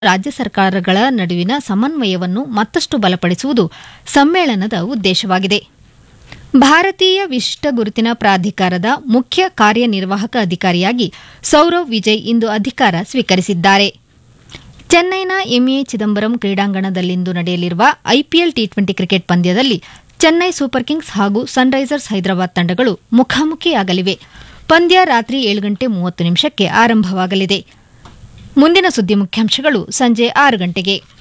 ರಾಜ್ಯ ಸರ್ಕಾರಗಳ ನಡುವಿನ ಸಮನ್ವಯವನ್ನು ಮತ್ತಷ್ಟು ಬಲಪಡಿಸುವುದು ಸಮ್ಮೇಳನದ ಉದ್ದೇಶವಾಗಿದೆ ಭಾರತೀಯ ವಿಶಿಷ್ಟ ಗುರುತಿನ ಪ್ರಾಧಿಕಾರದ ಮುಖ್ಯ ಕಾರ್ಯನಿರ್ವಾಹಕ ಅಧಿಕಾರಿಯಾಗಿ ಸೌರವ್ ವಿಜಯ್ ಇಂದು ಅಧಿಕಾರ ಸ್ವೀಕರಿಸಿದ್ದಾರೆ ಚೆನ್ನೈನ ಎಂಎ ಚಿದಂಬರಂ ಕ್ರೀಡಾಂಗಣದಲ್ಲಿಂದು ನಡೆಯಲಿರುವ ಐಪಿಎಲ್ ಟಿ ಟ್ವೆಂಟಿ ಕ್ರಿಕೆಟ್ ಪಂದ್ಯದಲ್ಲಿ ಚೆನ್ನೈ ಸೂಪರ್ ಕಿಂಗ್ಸ್ ಹಾಗೂ ಸನ್ರೈಸರ್ಸ್ ಹೈದರಾಬಾದ್ ತಂಡಗಳು ಮುಖಾಮುಖಿಯಾಗಲಿವೆ ಪಂದ್ಯ ರಾತ್ರಿ ಏಳು ಗಂಟೆ ಮೂವತ್ತು ನಿಮಿಷಕ್ಕೆ ಆರಂಭವಾಗಲಿದೆ ಮುಂದಿನ ಸುದ್ದಿ ಮುಖ್ಯಾಂಶಗಳು ಸಂಜೆ ಆರು ಗಂಟೆಗೆ